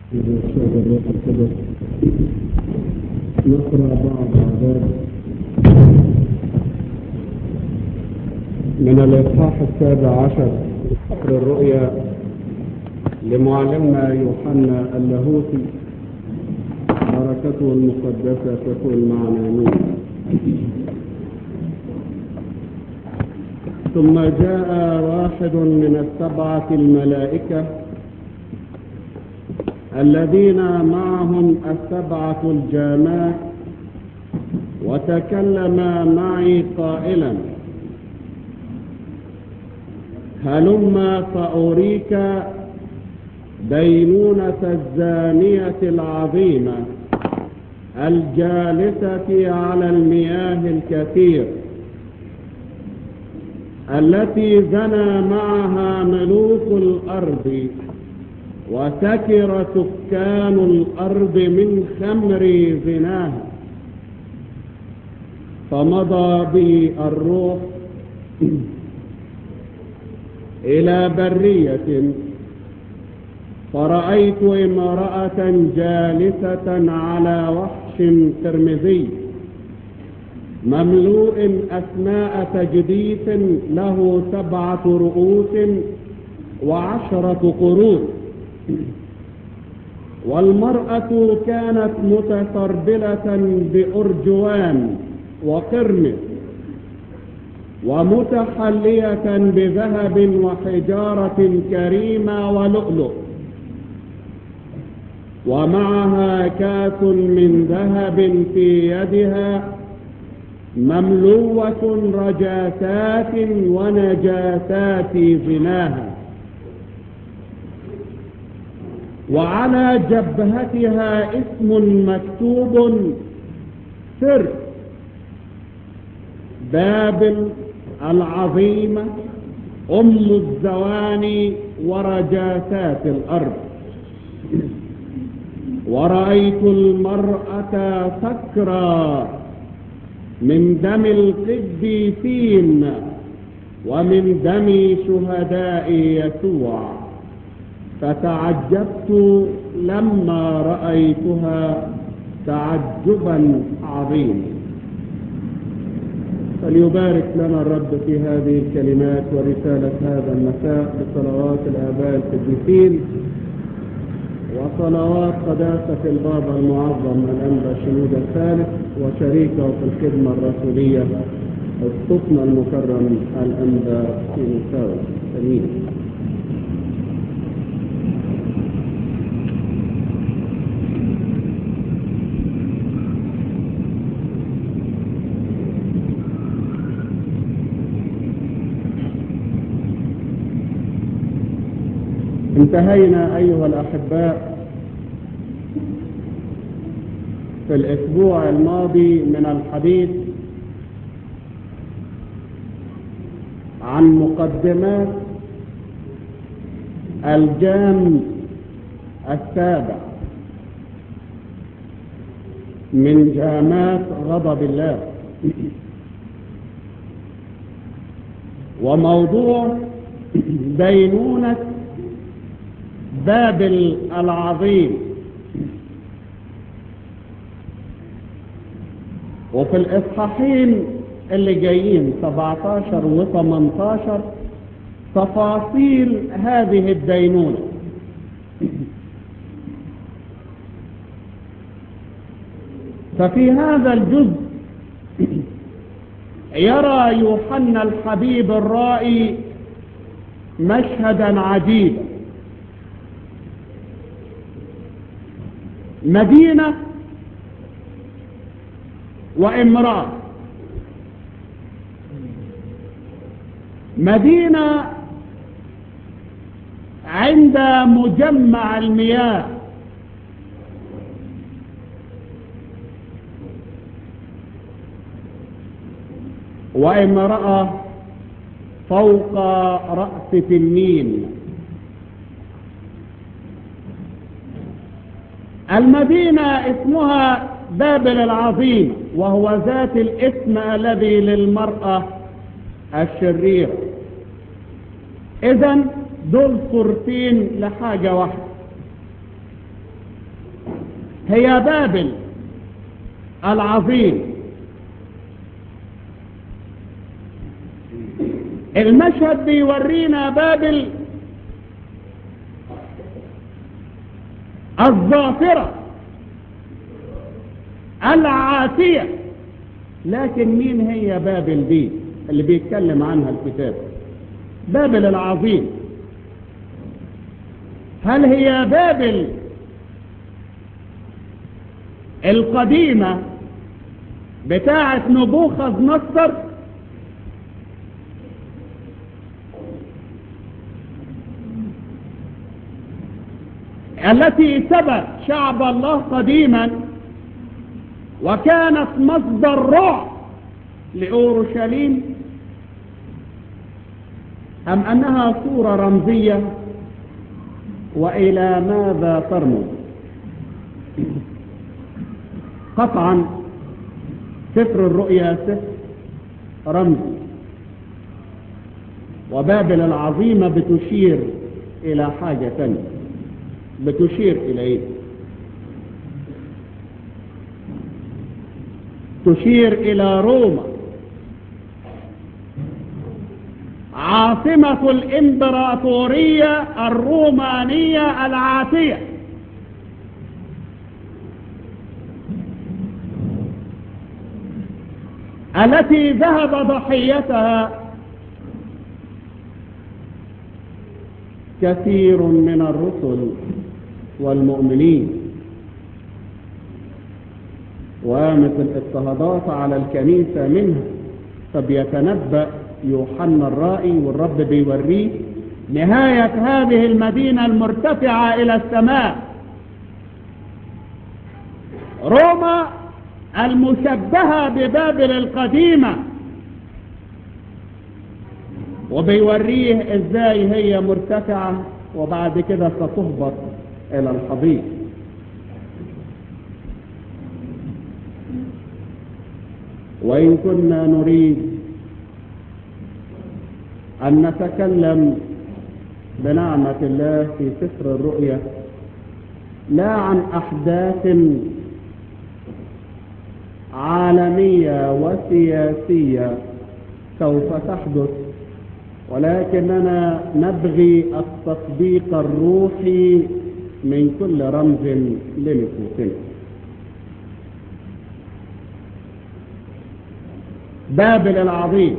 الروح القدس نقرأ بعض أعداد من الإصحاح السابع عشر سفر الرؤيا لمعلمنا يوحنا اللاهوتي بركته المقدسة تكون معنا آمين ثم جاء واحد من السبعة الملائكة الذين معهم السبعة الجامات وتكلم معي قائلا هلما فأريك دينونة الزانية العظيمة الجالسة على المياه الكثير التي زنى معها ملوك الأرض وسكر سكان الأرض من خمر زناها فمضى بي الروح إلى برية فرأيت امرأة جالسة على وحش قرمزي مملوء أثناء تجديف له سبعة رؤوس وعشرة قرون والمرأة كانت متسربلة بأرجوان وقرمز ومتحلية بذهب وحجارة كريمة ولؤلؤ ومعها كاس من ذهب في يدها مملوة رجاسات ونجاسات زناها وعلى جبهتها اسم مكتوب سر بابل العظيمة أم الزواني ورجاسات الأرض ورأيت المرأة سكرى من دم القديسين ومن دم شهداء يسوع فتعجبت لما رأيتها تعجبا عظيما فليبارك لنا الرب في هذه الكلمات ورسالة هذا المساء بصلوات الآباء القديسين وصلوات قداسة البابا المعظم الأنبا شنود الثالث وشريكه في الخدمة الرسولية السطن المكرم الأنبا سينوساوي أمين انتهينا أيها الأحباء في الأسبوع الماضي من الحديث عن مقدمات الجام السابع من جامات غضب الله وموضوع دينونة بابل العظيم وفي الإصحاحين اللي جايين 17 و 18 تفاصيل هذه الدينونة ففي هذا الجزء يرى يوحنا الحبيب الرائي مشهدا عجيبا مدينة وامرأة مدينة عند مجمع المياه وامرأة فوق رأس تنين المدينة اسمها بابل العظيم وهو ذات الاسم الذي للمرأة الشريرة اذا دول صورتين لحاجة واحدة هي بابل العظيم المشهد بيورينا بابل الظافرة العاتية لكن مين هي بابل دي اللي بيتكلم عنها الكتاب بابل العظيم هل هي بابل القديمة بتاعة نبوخذ نصر التي سبت شعب الله قديما وكانت مصدر رعب لأورشليم أم أنها صورة رمزية وإلى ماذا ترمز قطعا سفر الرؤيا سفر رمزي وبابل العظيمة بتشير إلى حاجة ثانية بتشير إلى إيه تشير إلى روما عاصمة الإمبراطورية الرومانية العاتية التي ذهب ضحيتها كثير من الرسل والمؤمنين وقامت الاضطهادات على الكنيسة منها فبيتنبأ يوحنا الرائي والرب بيوريه نهاية هذه المدينة المرتفعة إلى السماء روما المشبهة ببابل القديمة وبيوريه ازاي هي مرتفعة وبعد كده ستهبط الى الحضيض وإن كنا نريد أن نتكلم بنعمة الله في سفر الرؤيا لا عن أحداث عالمية وسياسية سوف تحدث ولكننا نبغي التطبيق الروحي من كل رمز لنفوسنا بابل العظيم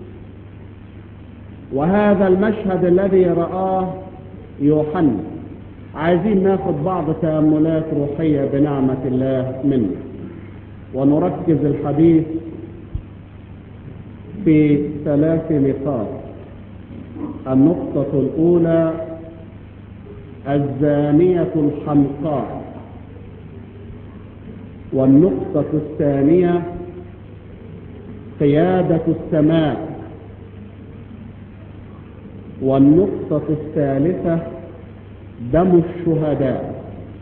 وهذا المشهد الذي رآه يوحنا عايزين ناخد بعض تأملات روحية بنعمة الله منه ونركز الحديث في ثلاث نقاط النقطة الأولى الزانية الحمقاء والنقطة الثانية قيادة السماء والنقطة الثالثة دم الشهداء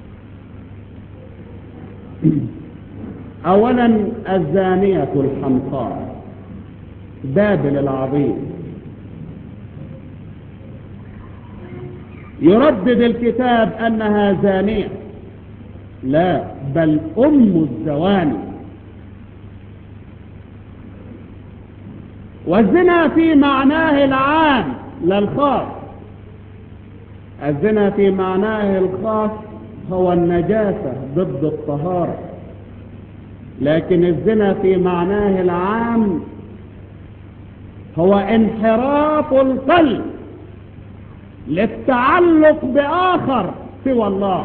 أولا الزانية الحمقاء بابل العظيم يردد الكتاب أنها زانية لا بل أم الزواني والزنا في معناه العام لا الخاص الزنا في معناه الخاص هو النجاسة ضد الطهارة لكن الزنا في معناه العام هو انحراف القلب للتعلق بآخر سوى الله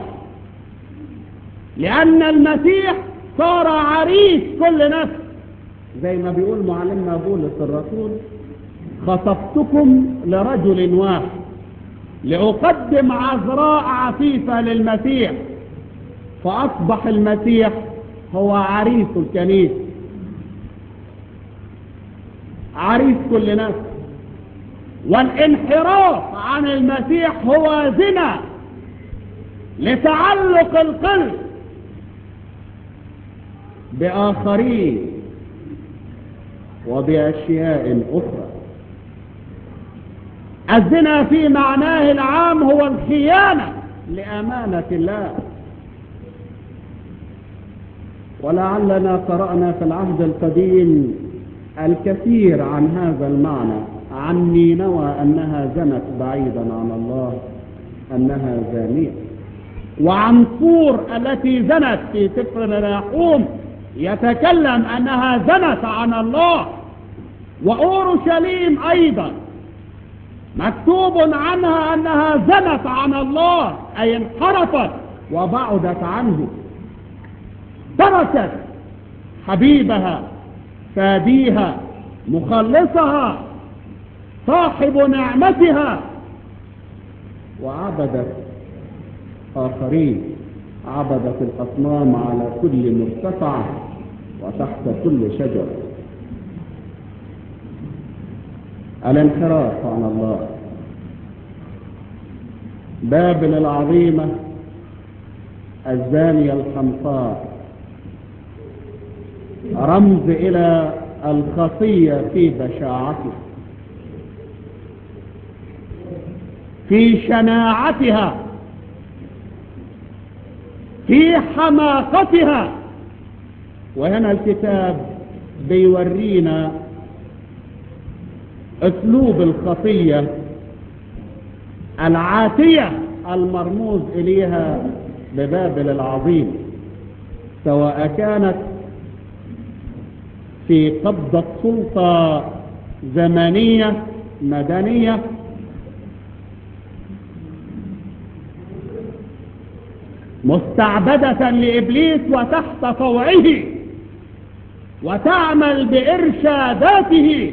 لأن المسيح صار عريس كل نفس زي ما بيقول معلمنا بولس الرسول خطفتكم لرجل واحد لأقدم عذراء عفيفة للمسيح فأصبح المسيح هو عريس الكنيسة عريس كل نفس والانحراف عن المسيح هو زنا لتعلق القلب بآخرين وبأشياء أخرى الزنا في معناه العام هو الخيانة لأمانة الله ولعلنا قرأنا في العهد القديم الكثير عن هذا المعنى عن نينوى أنها زنت بعيدا عن الله أنها زانية وعن صور التي زنت في سفر الرحوم يتكلم أنها زنت عن الله وأورشليم أيضا مكتوب عنها أنها زنت عن الله أي انحرفت وبعدت عنه تركت حبيبها فاديها مخلصها صاحب نعمتها وعبدت آخرين عبدت الأصنام على كل مرتفع وتحت كل شجرة الانحراف عن الله بابل العظيمة الزانية الحمقاء رمز إلى الخطية في بشاعتها في شناعتها في حماقتها وهنا الكتاب بيورينا اسلوب الخطية العاتية المرموز اليها ببابل العظيم سواء كانت في قبضة سلطة زمنية مدنية مستعبدة لإبليس وتحت طوعه وتعمل بإرشاداته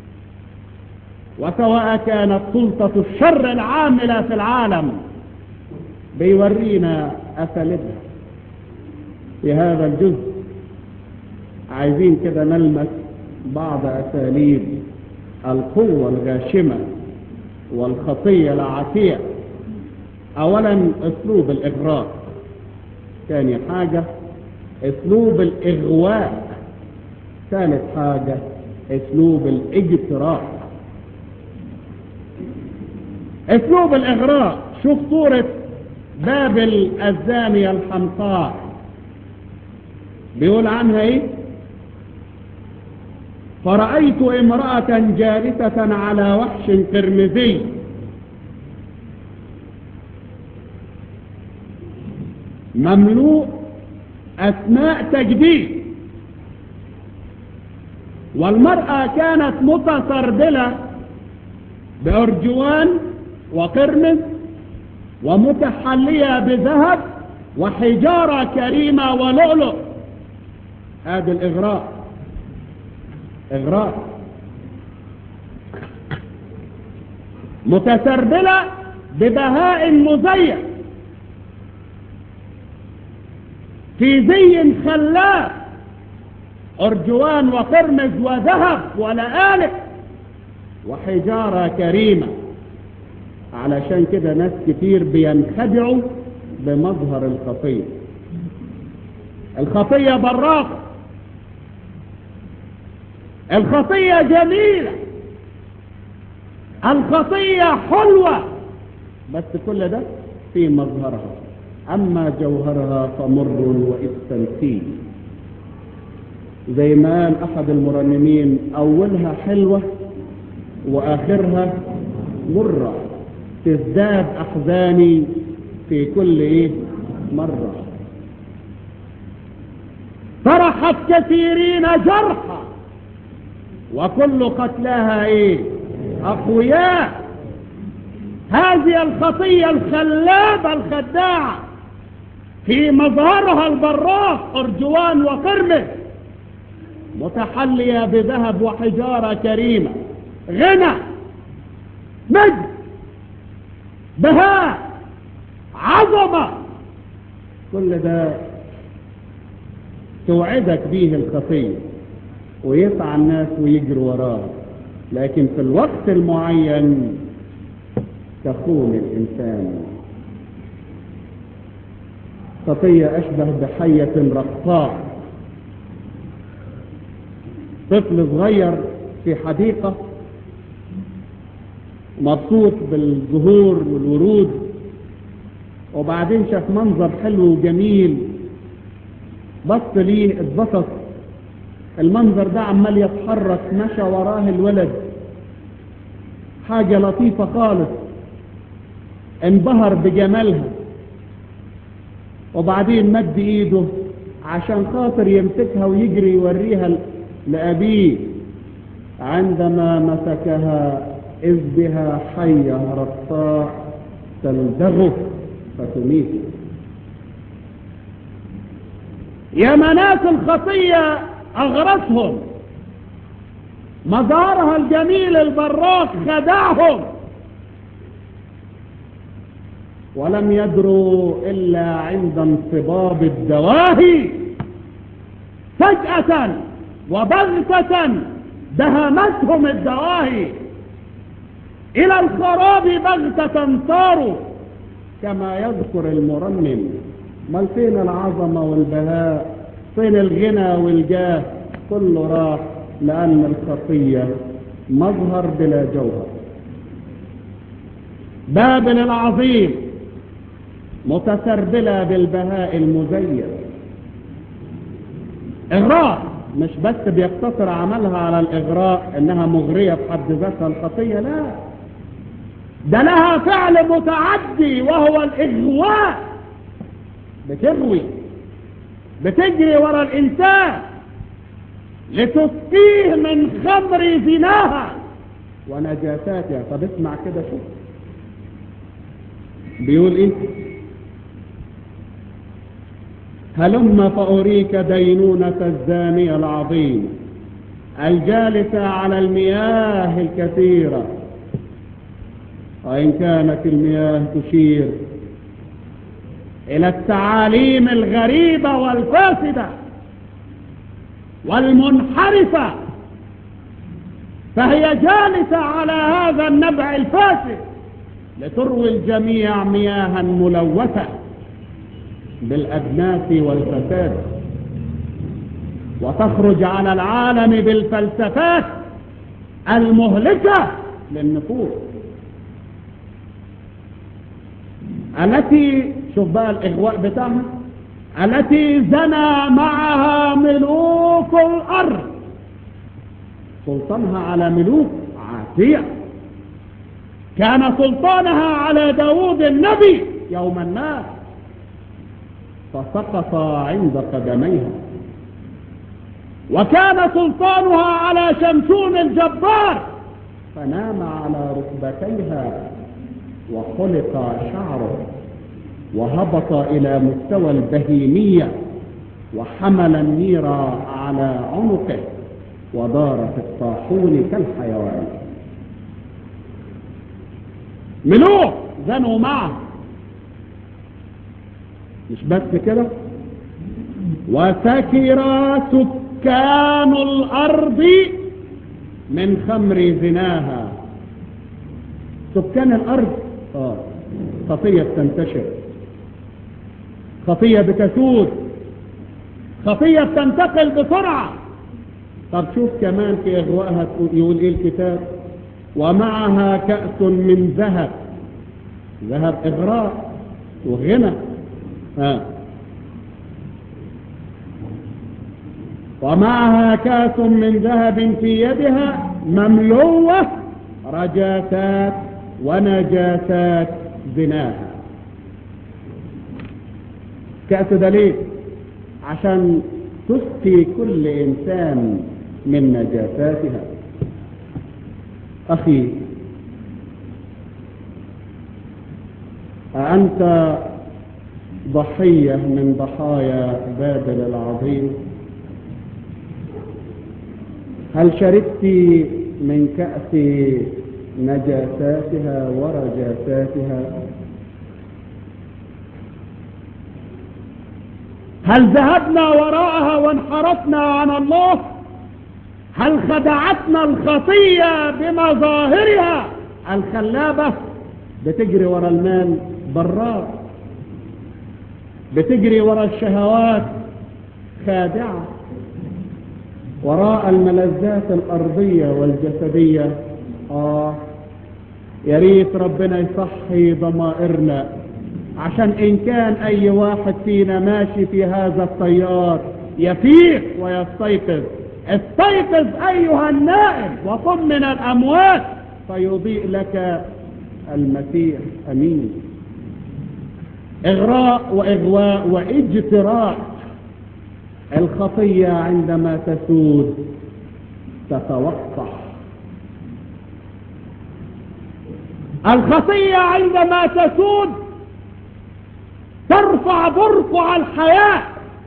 وسواء كانت سلطة الشر العاملة في العالم بيورينا أساليبها في هذا الجزء عايزين كده نلمس بعض أساليب القوة الغاشمة والخطية العاتية أولا أسلوب الإغراء ثاني حاجة أسلوب الإغواء ثالث حاجة أسلوب الاجتراء أسلوب الإغراء شوف صورة بابل الزانية الحمقاء بيقول عنها ايه فرأيت امرأة جالسة على وحش قرمزي مملوء أسماء تجديد والمرأة كانت متسربلة بأرجوان وقرمز ومتحلية بذهب وحجارة كريمة ولؤلؤ هذا الإغراء إغراء متسربلة ببهاء مزين في زي خلاف أرجوان وقرمز وذهب ولآلئ وحجارة كريمة علشان كده ناس كتير بينخدعوا بمظهر الخطية الخطية براقة الخطية جميلة الخطية حلوة بس كل ده في مظهرها أما جوهرها فمر واستنسيل زي ما قال أحد المرنمين أولها حلوة وآخرها مرة تزداد أحزاني في كل إيه مرة فرحت كثيرين جرحا وكل قتلاها إيه أقوياء هذه الخطية الخلابة الخداعة في مظهرها البراق أرجوان وقرمز متحلية بذهب وحجارة كريمة غنى مجد بهاء عظمة كل ده توعدك به الخطية ويسعى الناس ويجروا وراه لكن في الوقت المعين تخون الإنسان خطية أشبه بحية رقصاء طفل صغير في حديقة مبسوط بالزهور والورود وبعدين شاف منظر حلو وجميل بص ليه اتبسط المنظر ده عمال يتحرك مشى وراه الولد حاجة لطيفة خالص انبهر بجمالها وبعدين مد ايده عشان خاطر يمسكها ويجري يوريها لأبيه عندما مسكها إذ بها حية رصاع تلدغه فتميته يا مناس الخطية أغرتهم مظهرها الجميل البراق خدعهم ولم يدروا إلا عند انصباب الدواهي فجأة وبغتة دهمتهم الدواهي إلى الخراب بغتة صاروا كما يذكر المرنم ما فين العظمة والبهاء فين الغنى والجاه كله راح لأن الخطية مظهر بلا جوهر بابل العظيم متسربلة بالبهاء المزين إغراء مش بس بيقتصر عملها على الإغراء إنها مغرية بحد ذاتها الخطية لا ده لها فعل متعدي وهو الإغواء بتغوي بتجري ورا الإنسان لتسقيه من خمر زناها ونجاساتها طب اسمع كده شوف بيقول ايه هلم فأريك دينونة الزانية العظيم الجالسة على المياه الكثيرة وإن كانت المياه تشير إلى التعاليم الغريبة والفاسدة والمنحرفة فهي جالسة على هذا النبع الفاسد لتروي الجميع مياها ملوثة بالأدناس والفساد وتخرج على العالم بالفلسفات المهلكة للنفوس التي شوف بقى الإغواء بتاعها التي زنى معها ملوك الأرض سلطانها على ملوك عاتية كان سلطانها على داود النبي يوم الناس فسقط عند قدميها وكان سلطانها على شمشون الجبار فنام على ركبتيها وخلق شعره وهبط إلى مستوى البهيمية وحمل النير على عنقه ودار في الطاحون كالحيوان ملوك زنوا معه مش بس كده وسكر سكان الأرض من خمر زناها سكان الأرض آه. خطية بتنتشر خطية بتسود خطية بتنتقل بسرعة طب شوف كمان في إغوائها يقول إيه الكتاب ومعها كأس من ذهب ذهب إغراء وغنى ها ومعها كاس من ذهب في يدها مملوة رجاسات ونجاسات زناها كأس ده ليه عشان تسقي كل إنسان من نجاساتها أخي أأنت ضحية من ضحايا بابل العظيم هل شربت من كأس نجاساتها ورجاساتها هل ذهبنا وراءها وانحرفنا عن الله هل خدعتنا الخطية بمظاهرها الخلابة بتجري ورا المال براء بتجري وراء الشهوات خادعة وراء الملذات الأرضية والجسدية آه يا ريت ربنا يصحي ضمائرنا عشان إن كان أي واحد فينا ماشي في هذا التيار يفيق ويستيقظ استيقظ أيها النائم وقم من الأموات فيضيء لك المسيح أمين إغراء وإغواء واجتراء الخطية عندما تسود تتوقع الخطية عندما تسود ترفع برقع الحياة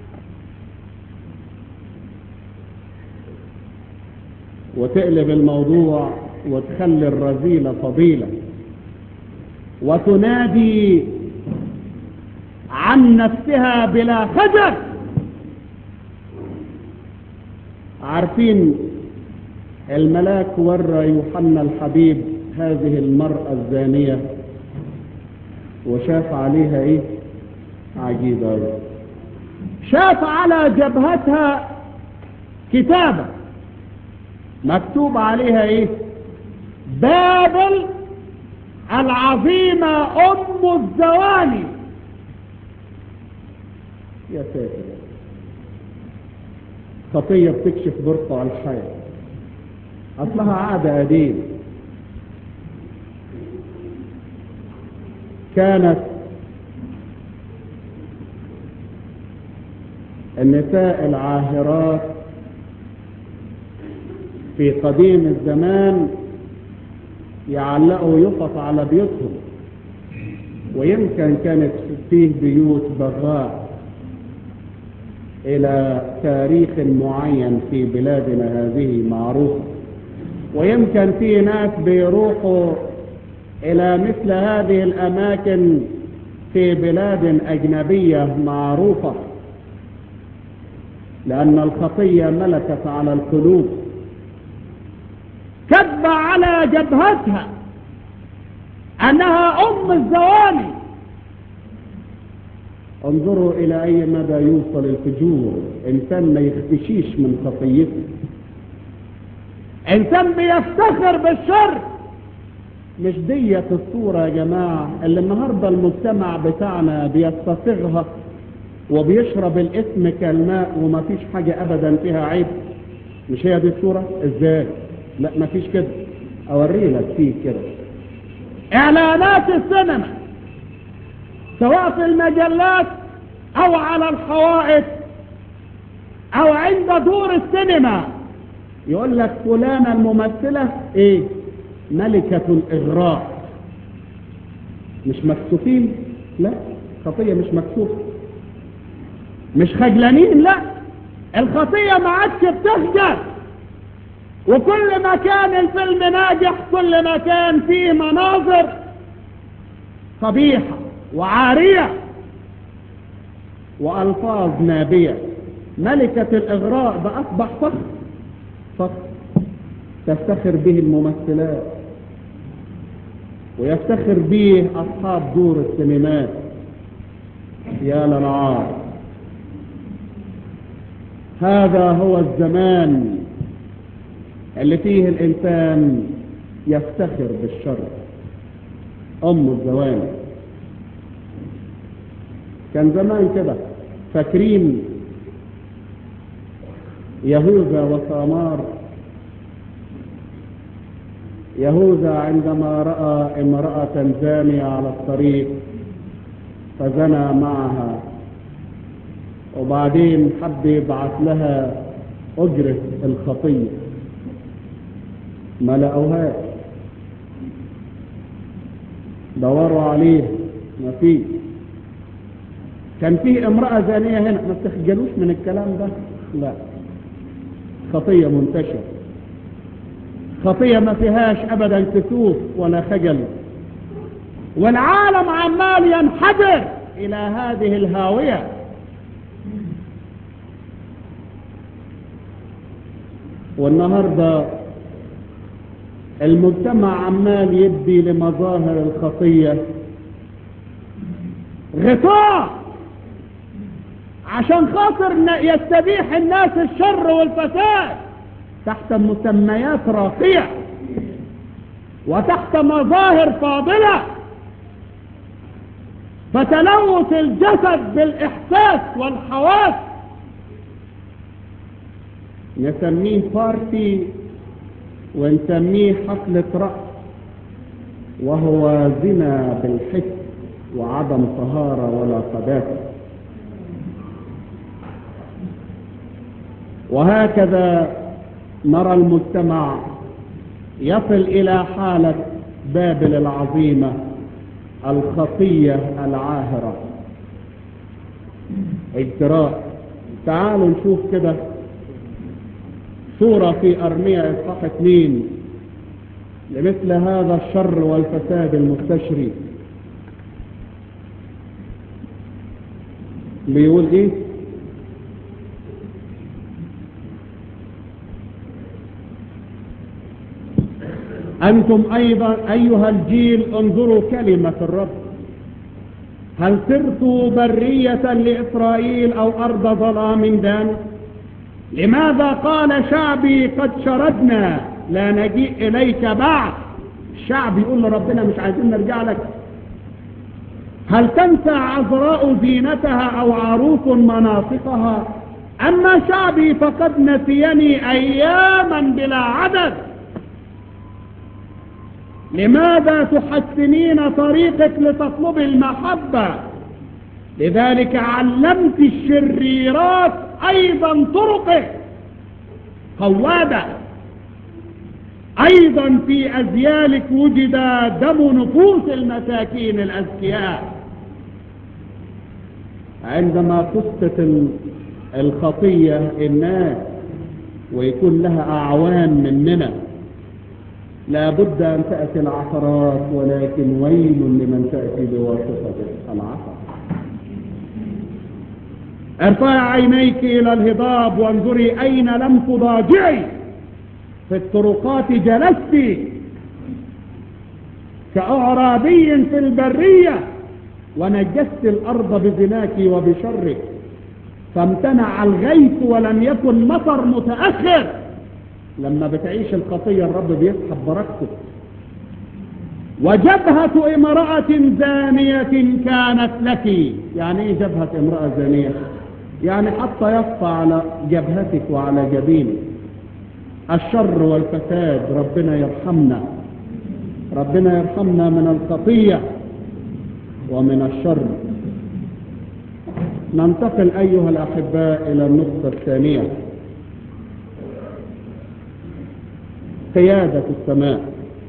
وتقلب الموضوع وتخلي الرذيلة فضيلة وتنادي عن نفسها بلا خجل عارفين الملاك ورى يوحنا الحبيب هذه المرأة الزانية وشاف عليها ايه عجيبة شاف على جبهتها كتابة مكتوب عليها ايه بابل العظيمة ام الزواني يا ساتر خطية بتكشف برقع الحياة أصلها عادة قديم كانت النساء العاهرات في قديم الزمان يعلقوا يفط على بيوتهم ويمكن كانت فيه بيوت بغاء إلى تاريخ معين في بلادنا هذه معروفة ويمكن في ناس بيروحوا إلى مثل هذه الأماكن في بلاد أجنبية معروفة لأن الخطية ملكت على القلوب كتب على جبهتها أنها أم الزواني انظروا إلى أي مدى يوصل الفجور إنسان ما يختشيش من خطيته إنسان بيفتخر بالشر مش ديت الصورة يا جماعة اللي النهاردة المجتمع بتاعنا بيستصغها وبيشرب الاسم كالماء وما فيش حاجة أبدا فيها عيب مش هي دي الصورة ازاي لا ما فيش كده اوري لك فيه كده اعلانات السينما سواء في المجلات او على الحوائط او عند دور السينما يقول لك فلانة الممثلة ايه ملكة الاغراء مش مكسوفين لا خطية مش مكسوفة مش خجلانين لا الخطية ما عادش بتخجل وكل ما كان الفيلم ناجح كل ما كان فيه مناظر قبيحة وعارية وألفاظ نابية ملكة الإغراء ده أصبح فخر فخر تفتخر به الممثلات ويفتخر به أصحاب دور السينمات يا للعار هذا هو الزمان اللي فيه الإنسان يفتخر بالشر أم الزواني كان زمان كده فاكرين يهوذا وثامار يهوذا عندما رأى امرأة زانية على الطريق فزنى معها وبعدين حب يبعث لها أجرة الخطية ما لقوهاش دوروا عليه ما فيه كان في امرأة زانية هنا ما تخجلوش من الكلام ده لا خطية منتشرة خطية ما فيهاش ابدا كسوف ولا خجل والعالم عمال ينحدر الى هذه الهاوية والنهاردة المجتمع عمال يدي لمظاهر الخطية غطاء عشان خاطر يستبيح الناس الشر والفساد تحت مسميات راقية وتحت مظاهر فاضلة فتلوث الجسد بالإحساس والحواس نسميه بارتي ونسميه حفلة رأس وهو زنا بالحس وعدم طهارة ولا قداسة وهكذا نرى المجتمع يصل إلى حالة بابل العظيمة الخطية العاهرة اجتراء تعالوا نشوف كده صورة في أرمية إصحاح اثنين لمثل هذا الشر والفساد المستشري بيقول ايه أنتم أيضا أيها الجيل انظروا كلمة الرب هل سرتوا برية لإسرائيل أو أرض ظلام دان لماذا قال شعبي قد شردنا لا نجيء إليك بعد الشعب يقول لربنا مش عايزين نرجع لك هل تنسى عذراء زينتها أو عروس مناطقها أما شعبي فقد نسيني أياما بلا عدد لماذا تحسنين طريقك لتطلب المحبة لذلك علمت الشريرات أيضا طرقه قوادة أيضا في أزيالك وجد دم نفوس المساكين الأذكياء عندما تسقط الخطية الناس ويكون لها أعوان مننا لا بد أن تأتي العثرات ولكن ويل لمن تأتي بواسطة العثر ارفع عينيك إلى الهضاب وانظري أين لم تضاجعي في الطرقات جلست كأعرابي في البرية ونجست الأرض بزناك وبشرك فامتنع الغيث ولم يكن مطر متأخر لما بتعيش الخطية الرب بيسحب بركته وجبهة امرأة زانية كانت لك يعني ايه جبهة امرأة زانية يعني حتى يصفى على جبهتك وعلى جبينك الشر والفساد ربنا يرحمنا ربنا يرحمنا من الخطية ومن الشر ننتقل أيها الأحباء إلى النقطة الثانية قيادة السماء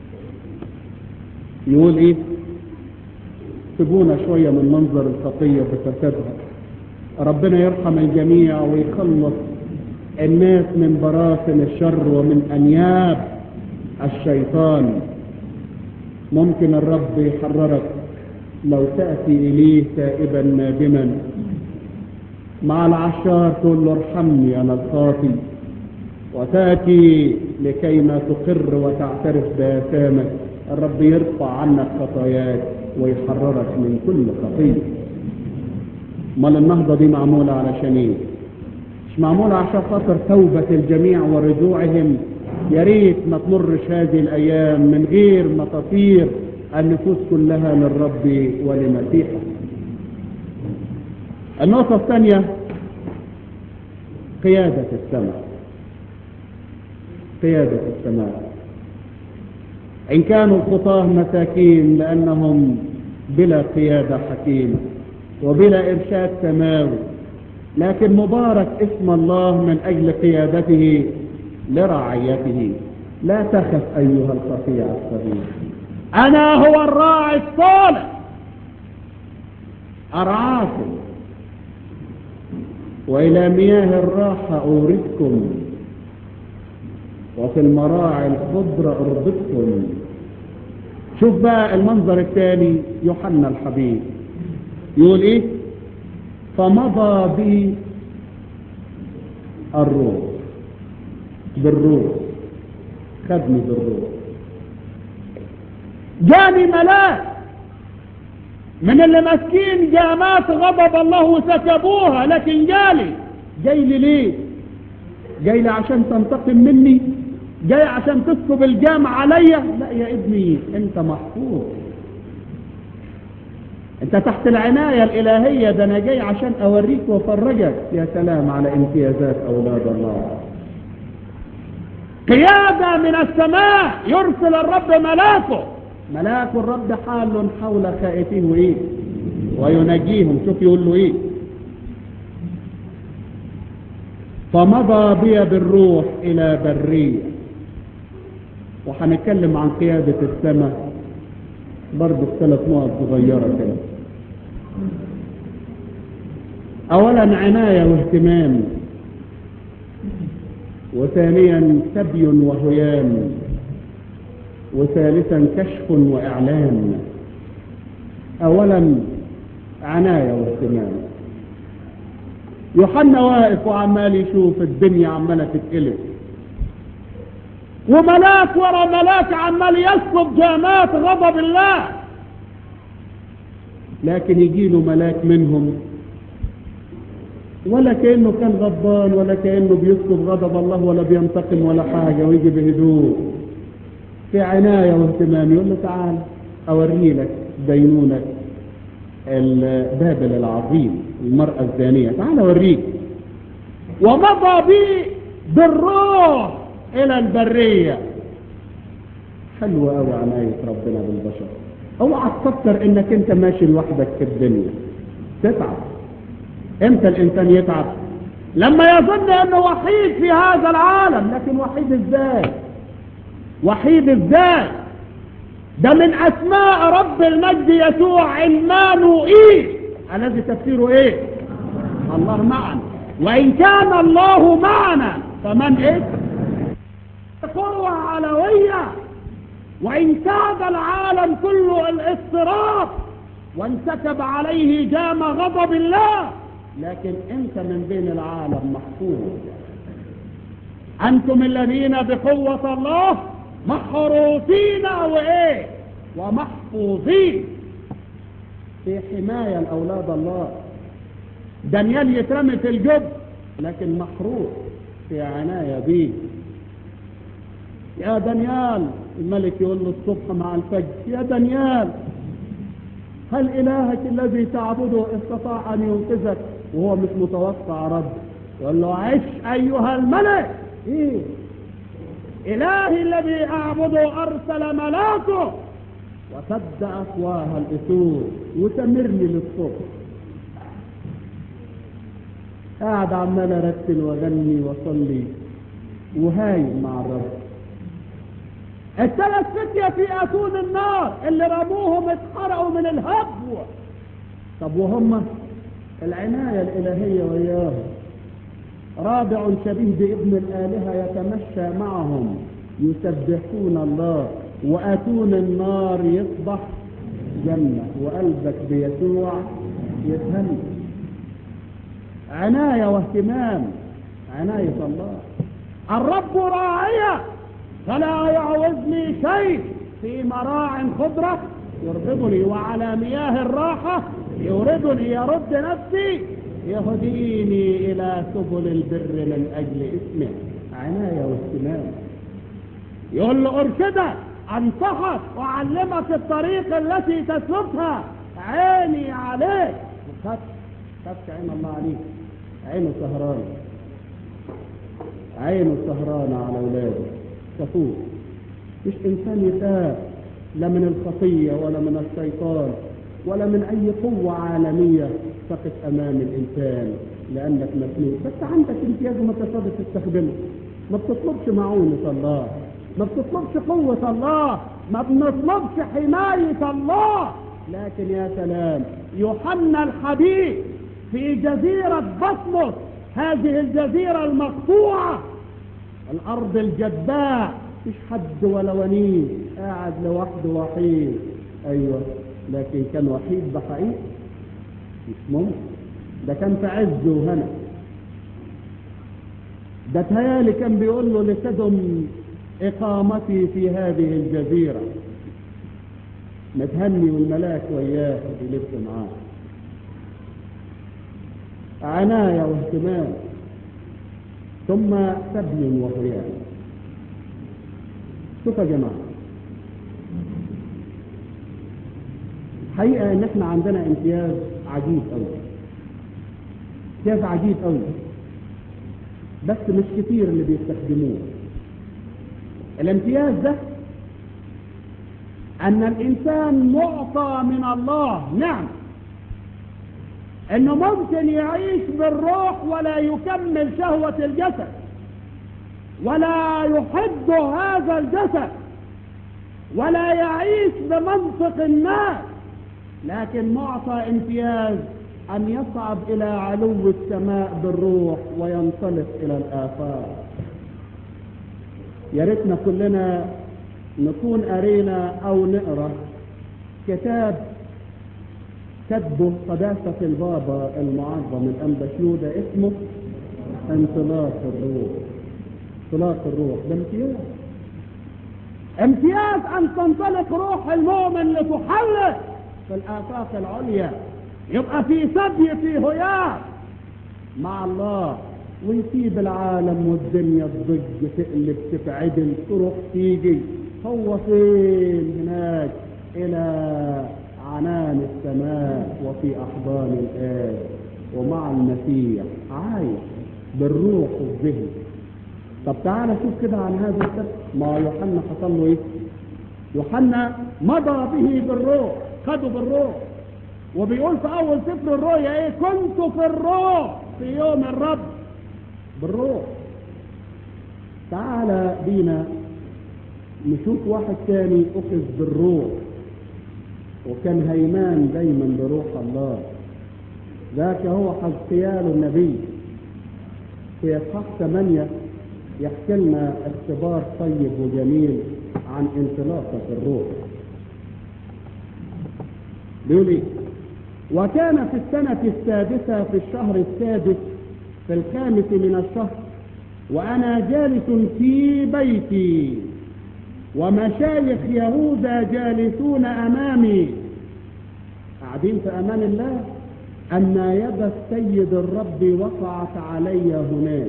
يقول ايه سيبونا شوية من منظر الخطية بفسادها ربنا يرحم الجميع ويخلص الناس من براثن الشر ومن أنياب الشيطان ممكن الرب يحررك لو تأتي إليه تائبا نادما مع العشار تقول له ارحمني أنا الخاطي وتأتي لكيما تقر وتعترف بآثامك الرب يرفع عنك خطاياك ويحررك من كل خطية امال النهضة دي معمولة علشان ايه مش معمولة عشان خاطر توبة الجميع ورجوعهم يا ريت ما تمرش هذه الأيام من غير ما تطير النفوس كلها للرب ولمسيحه النقطة الثانية قيادة السماء قيادة السماء إن كانوا الخطاه مساكين لأنهم بلا قيادة حكيمة وبلا إرشاد سماوي لكن مبارك اسم الله من أجل قيادته لرعيته لا تخف أيها الخطيع الصغير أنا هو الراعي الصالح أرعاكم وإلى مياه الراحة أوردكم وفي المراعي الخضرة أرضكم شوف بقى المنظر الثاني يوحنا الحبيب يقول ايه فمضى بي الروح بالروح خدني بالروح جاني ملاك من اللي ماسكين جامات غضب الله وسكبوها لكن جالي جاي لي ليه جاي لي عشان تنتقم مني جاي عشان تسكب الجام عليا لا يا ابني انت محفوظ انت تحت العناية الالهية ده انا جاي عشان اوريك وافرجك يا سلام على امتيازات اولاد الله قيادة من السماء يرسل الرب ملاكه ملاك الرب حال حول خائفيه وايه وينجيهم شوف يقول له ايه فمضى بي بالروح الى برية وهنتكلم عن قيادة السماء برضه في ثلاث نقط صغيرة كده اولا عناية واهتمام وثانيا سبي وهيام وثالثا كشف واعلان اولا عناية واهتمام يوحنا واقف وعمال يشوف الدنيا عمالة تتقلب وملاك ورا ملاك عمال يسلب جامات غضب الله لكن يجي له ملاك منهم ولا كأنه كان غضبان ولا كأنه بيسلب غضب الله ولا بينتقم ولا حاجة ويجي بهدوء في عناية واهتمام يقول له تعال أوري لك دينونة بابل العظيم المرأة الزانية تعال أوريك ومضى بي بالروح إلى البرية حلوة أوي عناية ربنا بالبشر اوعى تفكر انك انت ماشي لوحدك في الدنيا تتعب امتى الانسان يتعب لما يظن انه وحيد في هذا العالم لكن وحيد ازاي وحيد ازاي ده من اسماء رب المجد يسوع عمانوئيل الذي تفسيره ايه الله معنا وان كان الله معنا فمن ايه قوة علوية وإن كاد العالم كله الاضطراب وانسكب عليه جام غضب الله لكن انت من بين العالم محفوظ انتم الذين بقوة الله محروسين وايه ومحفوظين في حماية لأولاد الله دانيال يترمي في الجب لكن محروس في عناية بيه يا دانيال الملك يقول له الصبح مع الفجر يا دانيال هل إلهك الذي تعبده استطاع أن ينقذك وهو مش متوقع رد يقول له عش أيها الملك إيه إلهي الذي أعبده أرسل ملاكه وسد أفواه الأسود وتمرني للصبح قاعد عمال أرتل وأغني وأصلي وهايم مع الرب الثلاث فتية في أتون النار اللي رموهم اتحرقوا من الهبو طب وهم العناية الإلهية وياهم رابع شبيه بابن الآلهة يتمشى معهم يسبحون الله وأتون النار يصبح جنة وقلبك بيسوع يتهنى عناية واهتمام عناية الله الرب راعية فلا يعوزني شيء في مراع خضرة يرغبني وعلى مياه الراحة يوردني يرد نفسي يهديني إلى سبل البر من أجل اسمه عناية واهتمام يقول له أرشدك أنصحك وأعلمك الطريق التي تسلكها عيني عليك خدت خدت عين الله عليك عينه سهرانة عينه سهرانة على أولاده كفور مش إنسان يتاب لا من الخطية ولا من الشيطان ولا من أي قوة عالمية تقف أمام الإنسان لأنك مسلوب بس عندك امتياز وما تقدر تستخدمه ما بتطلبش معونة الله ما بتطلبش قوة الله ما بنطلبش حماية الله لكن يا سلام يوحنا الحبيب في جزيرة بطمس هذه الجزيرة المقطوعة الأرض الجداء مش حد ولا ونيس قاعد لوحده وحيد أيوة لكن كان وحيد بحقيقة مش ممكن ده كان في عز وهنا ده تهيالي كان بيقول له لتدم إقامتي في هذه الجزيرة متهني والملاك وياه بيلف معاه عناية واهتمام ثم سبي وهيام شوف يا جماعة حقيقة ان احنا عندنا امتياز عجيب قوي امتياز عجيب قوي بس مش كتير اللي بيستخدموه الامتياز ده ان الانسان معطى من الله نعم انه ممكن يعيش بالروح ولا يكمل شهوة الجسد ولا يحب هذا الجسد ولا يعيش بمنطق الناس لكن معطى امتياز ان يصعد الى علو السماء بالروح وينطلق الى الافاق يا ريتنا كلنا نكون قرينا او نقرا كتاب كتبه قداسة البابا المعظم الأنبشنودة اسمه انطلاق الروح انطلاق الروح ده امتياز امتياز أن تنطلق روح المؤمن لتحرك في الآفاق العليا يبقى في سبي في هياء مع الله ويسيب العالم والدنيا تضج تقلب تتعدل تروح تيجي هو فين هناك إلى عنان السماء وفي أحضان الآب ومع المسيح عايش بالروح والذهن طب تعالى شوف كده عن هذا السبب ما يوحنا حصل له ايه يوحنا مضى به بالروح خده بالروح وبيقول في اول سفر الرؤيا ايه كنت في الروح في يوم الرب بالروح تعالى بينا نشوف واحد تاني اخذ بالروح وكان هيمان دايما بروح الله ذاك هو حزقيال النبي في اصحاح 8 يحكي لنا اختبار طيب وجميل عن انطلاقه الروح بيقول ايه وكان في السنة السادسة في الشهر السادس في الخامس من الشهر وأنا جالس في بيتي ومشايخ يهوذا جالسون أمامي قاعدين في أمان الله أن يد السيد الرب وقعت علي هناك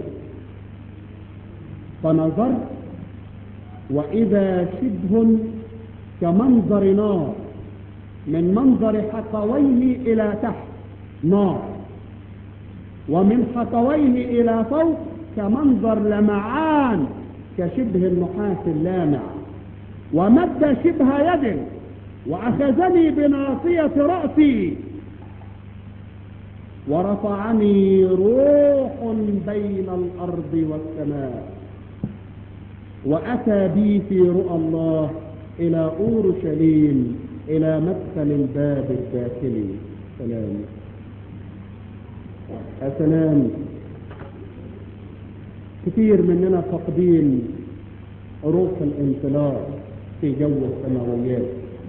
فنظرت وإذا شبه كمنظر نار من منظر حقويه إلى تحت نار ومن حقويه إلى فوق كمنظر لمعان كشبه النحاس اللامع ومد شبه يد وأخذني بناصية رأسي ورفعني روح بين الأرض والسماء وأتى بي في رؤى الله إلى أورشليم إلى مدخل الباب الداخلي سلام سلام كثير مننا فاقدين روح الانطلاق في جو السماويات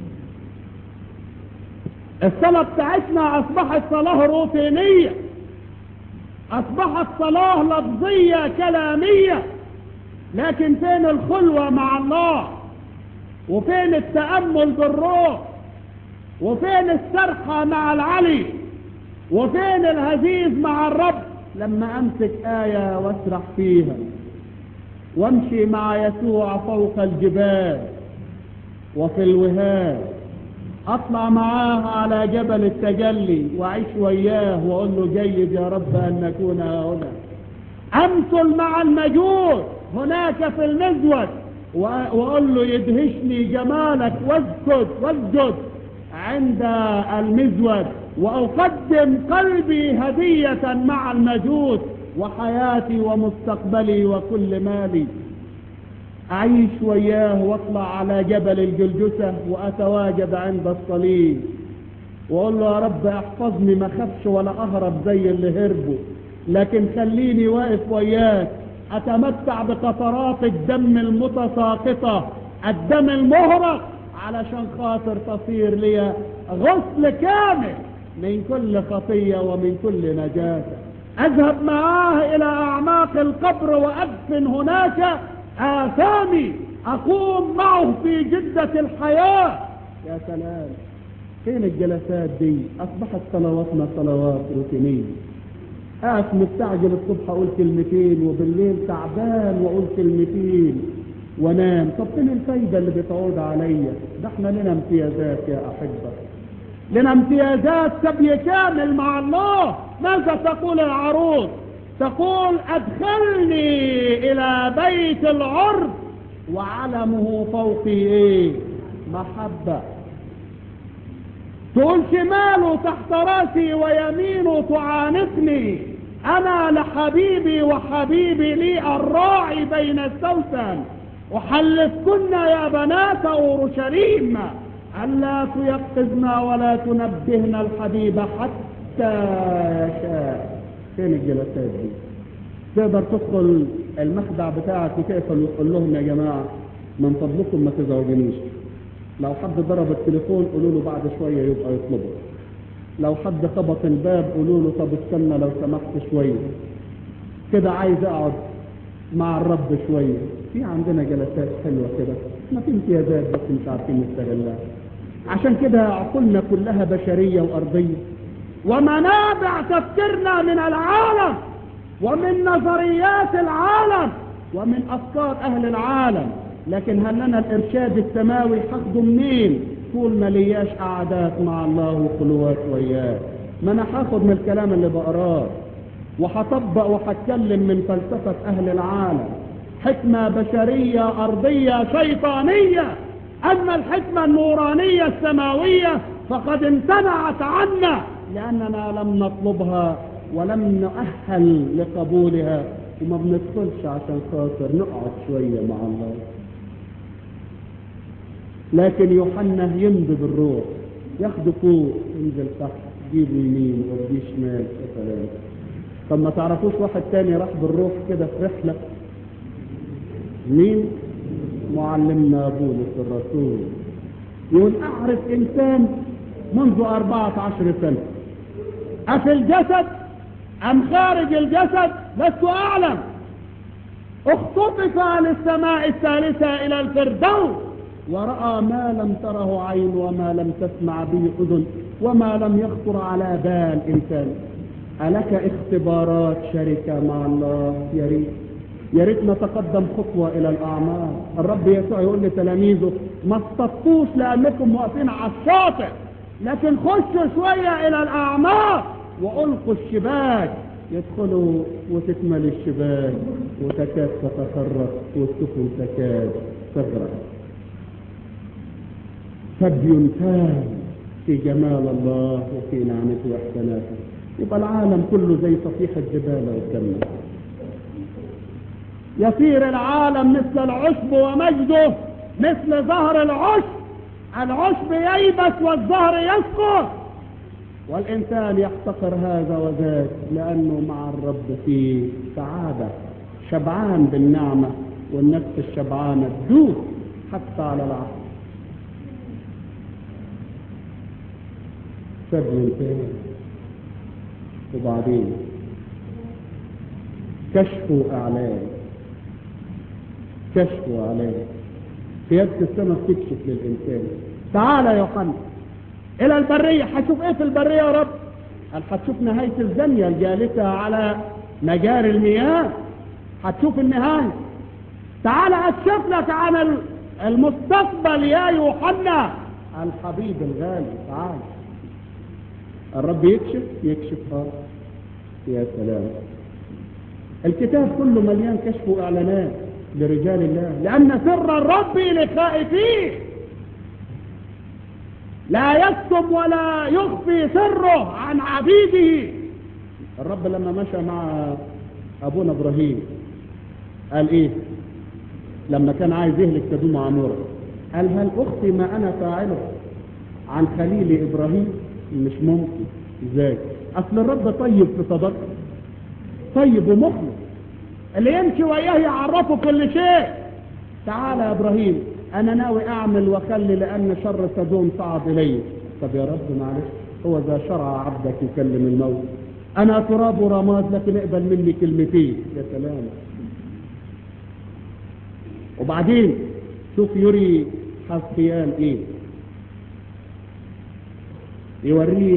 الصلاة بتاعتنا أصبحت صلاة روتينية أصبحت صلاة لفظية كلامية لكن فين الخلوة مع الله وفين التأمل بالروح وفين السرحة مع العلي وفين الهزيز مع الرب لما أمسك آية واسرح فيها وامشي مع يسوع فوق الجبال وفي الوهاد اطلع معاه على جبل التجلي واعيش وياه واقول له جيد يا رب ان نكون هنا امثل مع المجوس هناك في المزود واقول له يدهشني جمالك واسجد واسجد عند المزود واقدم قلبي هدية مع المجوس وحياتي ومستقبلي وكل مالي أعيش وياه واطلع على جبل الجلجسة وأتواجد عند الصليب وأقول له يا رب احفظني ما خفش ولا أهرب زي اللي هربوا لكن خليني واقف وياك أتمتع بقطرات الدم المتساقطة الدم المهرق علشان خاطر تصير لي غسل كامل من كل خطية ومن كل نجاسة اذهب معاه الى اعماق القبر وادفن هناك اثامي اقوم معه في جدة الحياة يا سلام فين الجلسات دي اصبحت صلواتنا صلوات روتينية اقف مستعجل الصبح اقول كلمتين وبالليل تعبان واقول كلمتين وانام طب فين الفايدة اللي بتعود عليا ده احنا لنا امتيازات يا احبة لنا امتيازات سبي كامل مع الله ماذا تقول العروض تقول ادخلني الى بيت العرض وعلمه فوقي ايه محبة تقول شماله تحت راسي ويمينه تعانقني انا لحبيبي وحبيبي لي الراعي بين السوسن احلفكن يا بنات اورشليم الا تيقظنا ولا تنبهنا الحبيب حتى يشاء فين الجلسات دي تقدر تدخل المخدع بتاعك وتقفل وتقول لهم يا جماعه من فضلكم ما تزعجنيش لو حد ضرب التليفون قولوا له بعد شويه يبقى يطلبه لو حد خبط الباب قولوا له طب استنى لو سمحت شويه كده عايز اقعد مع الرب شويه في عندنا جلسات حلوه كده ما في امتيازات بس مش عارفين نستغلها عشان كده عقولنا كلها بشريه وارضيه ومنابع تفكيرنا من العالم ومن نظريات العالم ومن افكار اهل العالم لكن هل لنا الارشاد السماوي حقده منين طول ما لياش قعدات مع الله وخلوات وياه ما انا هاخد من الكلام اللي بقراه وهطبق وهتكلم من فلسفة اهل العالم حكمة بشرية ارضية شيطانية اما الحكمة النورانية السماوية فقد امتنعت عنا لاننا لم نطلبها ولم نؤهل لقبولها وما بندخلش عشان خاطر نقعد شوية مع الله لكن يوحنا يمضي بالروح ياخده فوق ينزل تحت يجيب يمين ويجيب شمال وسلام طب ما تعرفوش واحد تاني راح بالروح كده في رحلة مين معلمنا بولس الرسول يقول اعرف انسان منذ اربعة عشر سنة افي الجسد ام خارج الجسد لست اعلم اختطف للسماء الثالثة الى الفردوس ورأى ما لم تره عين وما لم تسمع به أذن وما لم يخطر على بال إنسان ألك اختبارات شركة مع الله يا ريت يا ريت نتقدم خطوة إلى الأعمار الرب يسوع يقول لتلاميذه ما اصطدتوش لأنكم واقفين على الشاطئ لكن خشوا شوية إلى الأعمار وألقوا الشباك يدخلوا وتكمل الشباك وتكاد تتخرق والسفن تكاد تغرق سبي تام في جمال الله وفي نعمته واحساناته يبقى العالم كله زي صفيح الجبال قدامنا يصير العالم مثل العشب ومجده مثل زهر العشب العشب ييبس والزهر يسقط والإنسان يحتقر هذا وذاك لأنه مع الرب في سعادة شبعان بالنعمة والنفس الشبعانة تدوب حتى على العقل سبل تاني وبعدين كشف اعلام كشف اعلام سيادة السماء تكشف للانسان تعال يا يوحنا الى البرية هتشوف ايه في البرية يا رب قال هتشوف نهاية الزانية الجالسة على مجاري المياه هتشوف النهاية تعال اكشف لك عن المستقبل يا يوحنا الحبيب الغالي تعال الرب يكشف يكشف اه يا سلام الكتاب كله مليان كشف واعلانات لرجال الله لان سر الرب لخائفيه لا يكتم ولا يخفي سره عن عبيده الرب لما مشى مع ابونا ابراهيم قال ايه لما كان عايز يهلك سدوم وعموره قال هل اخفي ما انا فاعله عن خليل ابراهيم مش ممكن ازاي اصل الرب طيب في صدقه طيب ومخلص اللي يمشي وياه يعرفه كل شيء تعال يا ابراهيم انا ناوي اعمل واخلي لان شر سدوم صعد الي طب يا رب معلش هو ذا شرع عبدك يكلم الموت انا تراب ورماد لكن اقبل مني كلمتين يا سلام وبعدين شوف يري حسقيان ايه يوريه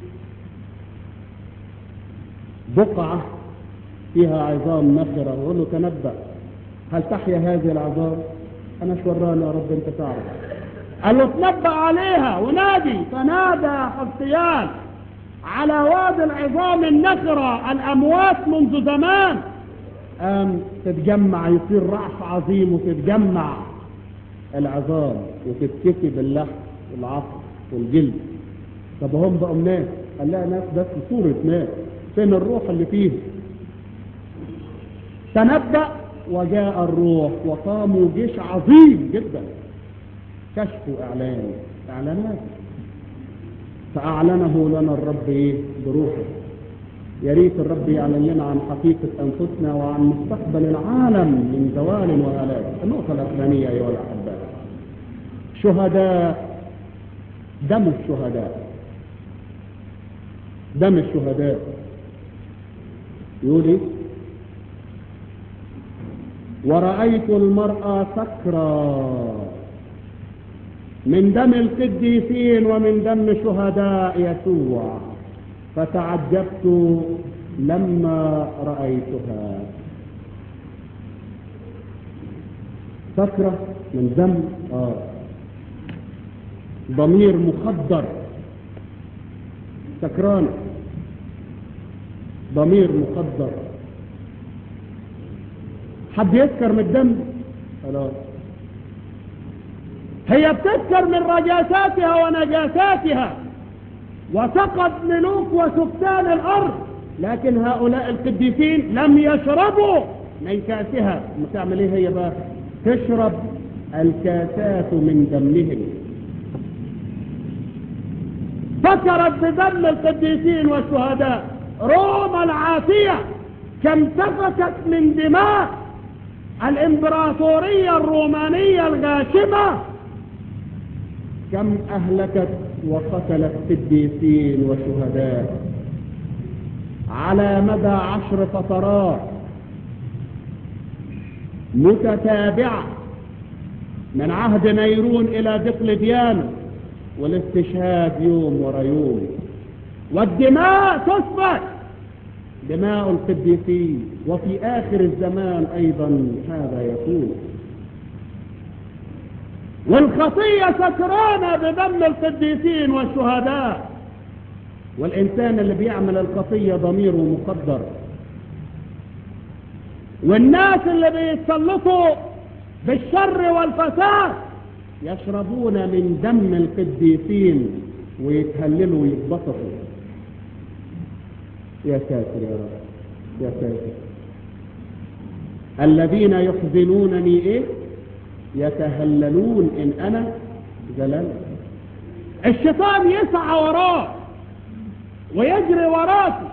بقعة فيها عظام نخرة ويقول له تنبأ هل تحيا هذه العظام أنا شوراني يا رب أنت تعرف قال له تنبأ عليها ونادي فنادى حسيان على وادي العظام النخرة الأموات منذ زمان قام تتجمع يصير رعف عظيم وتتجمع العظام وتتكسي باللحم والعصر والجلد طب هم بقوا ناس قال لها ناس بس صورة ناس فين الروح اللي فيه تنبأ وجاء الروح وقاموا جيش عظيم جدا كشفوا اعلان اعلانات فاعلنه لنا الرب ايه بروحه يا ريت الرب يعلن لنا عن حقيقة أنفسنا وعن مستقبل العالم من زوال وهلاك النقطة الأخرانية أيها الأحباء شهداء دم الشهداء دم الشهداء يقول ايه ورأيت المرأة سكرى من دم القديسين ومن دم شهداء يسوع فتعجبت لما رأيتها سكرة من دم آه. ضمير مخدر سكران ضمير مخدر حد يسكر من الدم خلاص هي بتسكر من رجاساتها ونجاساتها وسقط ملوك وسكان الارض لكن هؤلاء القديسين لم يشربوا من كاسها تعمل ايه هي بقى تشرب الكاسات من دمهم فكرت بدم القديسين والشهداء روما العافية كم سفكت من دماء الامبراطورية الرومانية الغاشمة كم اهلكت وقتلت قديسين وشهداء على مدى عشر فترات متتابعة من عهد نيرون الى دقلديانوس والاستشهاد يوم ورا يوم والدماء تسفك دماء القديسين وفي آخر الزمان أيضا هذا يكون والخطية سكرانة بدم القديسين والشهداء والإنسان اللي بيعمل الخطية ضميره مقدر والناس اللي بيتسلطوا بالشر والفساد يشربون من دم القديسين ويتهللوا ويتبسطوا يا ساتر يا رب يا ساتر الذين يحزنونني ايه يتهللون ان انا زللت الشيطان يسعى وراه ويجري وراسي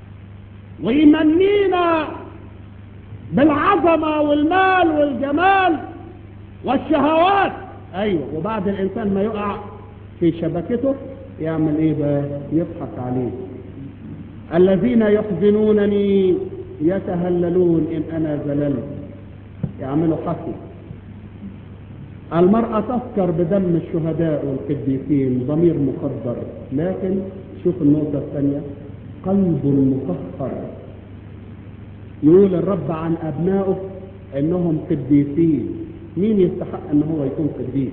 ويمنينا بالعظمة والمال والجمال والشهوات ايوه وبعد الانسان ما يقع في شبكته يعمل ايه بقى يضحك عليه الذين يحزنونني يتهللون ان انا زللت يعملوا حسن المرأة تسكر بدم الشهداء والقديسين ضمير مقدر لكن شوف النقطة الثانية قلب مطهر يقول الرب عن أبنائه إنهم قديسين مين يستحق إن هو يكون قديس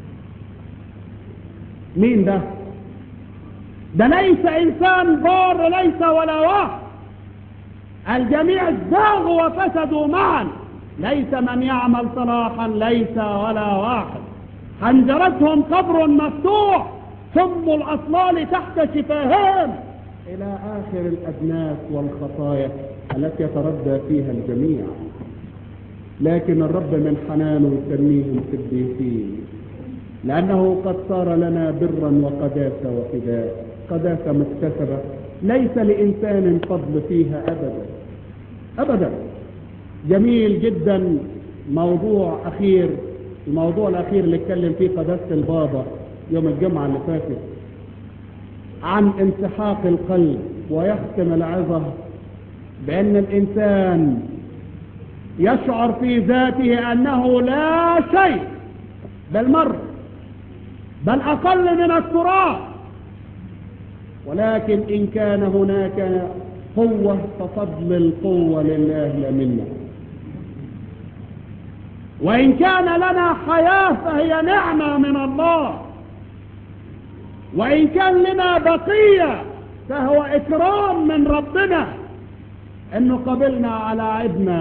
مين ده ده ليس إنسان بار ليس ولا واحد الجميع زاغوا وفسدوا معا ليس من يعمل صلاحا ليس ولا واحد حنجرتهم قبر مفتوح ثم الأصلال تحت شفاههم إلى آخر الأدناس والخطايا التي يتردى فيها الجميع لكن الرب من حنانه يسميهم قديسين لأنه قد صار لنا برا وقداسة وفداء قداسة مكتسبة ليس لإنسان فضل فيها أبدا أبدا جميل جدا موضوع أخير الموضوع الأخير اللي اتكلم فيه قداسة البابا يوم الجمعة اللي فاتت عن انسحاق القلب ويختم العظة بأن الإنسان يشعر في ذاته أنه لا شيء بل مر بل أقل من التراب ولكن إن كان هناك قوة ففضل القوة لله لا منا وإن كان لنا حياة فهي نعمة من الله وإن كان لنا بقية فهو إكرام من ربنا إنه قبلنا على عبنا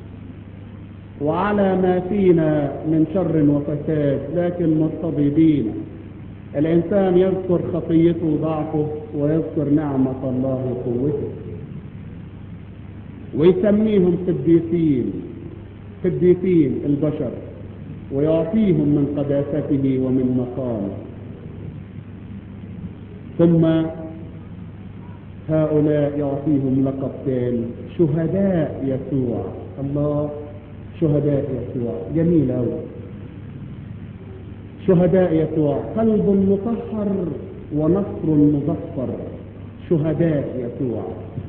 وعلى ما فينا من شر وفساد لكن مرتضي بينا الإنسان يذكر خطيته وضعفه ويذكر نعمة الله وقوته ويسميهم قديسين قديسين البشر ويعطيهم من قداسته ومن مقامه ثم هؤلاء يعطيهم لقب ثاني شهداء يسوع الله شهداء يسوع جميل أوي شهداء يسوع قلب مطهر ونصر مظفر شهداء يسوع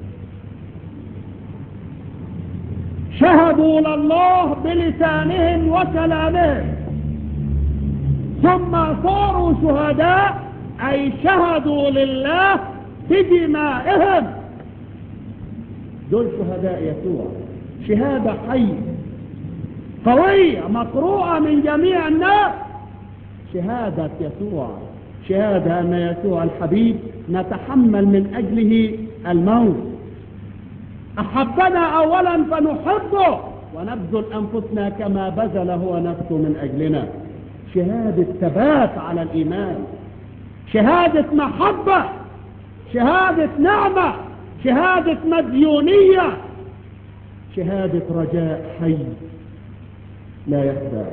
شهدوا لله بلسانهم وكلامهم ثم صاروا شهداء أي شهدوا لله بدمائهم دول شهداء يسوع شهادة حية قوية مقروءة من جميع الناس شهادة يسوع شهادة أن يسوع الحبيب نتحمل من أجله الموت أحبنا أولا فنحبه ونبذل أنفسنا كما بذل هو نفسه من أجلنا شهادة ثبات على الإيمان شهادة محبة شهادة نعمة شهادة مديونية شهادة رجاء حي لا يخدع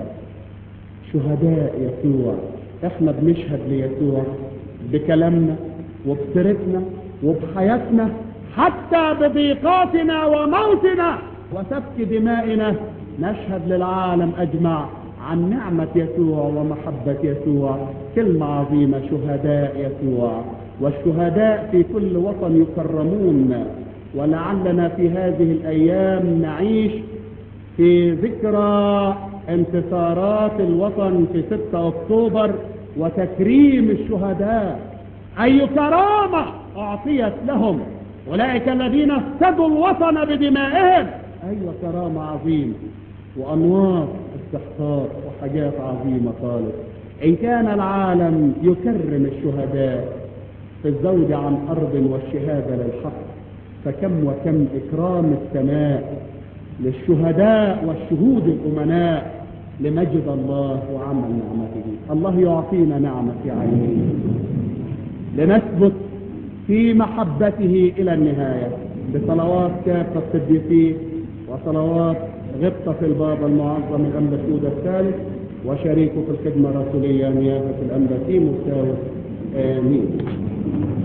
شهداء يسوع احنا بنشهد ليسوع بكلامنا وبسيرتنا وبحياتنا حتى بضيقاتنا وموتنا وسفك دمائنا نشهد للعالم اجمع عن نعمة يسوع ومحبة يسوع كلمة عظيمة شهداء يسوع والشهداء في كل وطن يكرمون ولعلنا في هذه الأيام نعيش في ذكرى انتصارات الوطن في 6 أكتوبر وتكريم الشهداء أي كرامة أعطيت لهم أولئك الذين افتدوا الوطن بدمائهم أيوة كرامة عظيمة وأنوار استحقاق وحاجات عظيمة خالص إن كان العالم يكرم الشهداء في الزوج عن أرض والشهادة للحق فكم وكم إكرام السماء للشهداء والشهود الأمناء لمجد الله وعمل نعمته الله يعطينا نعمة في عينه لنثبت في محبته إلى النهاية بصلوات كافة القديسين وصلوات غبطة البابا المعظم الأنبا سود الثالث وشريكه في الخدمة الرسولية نيابة الأنبا تيموثاوس آمين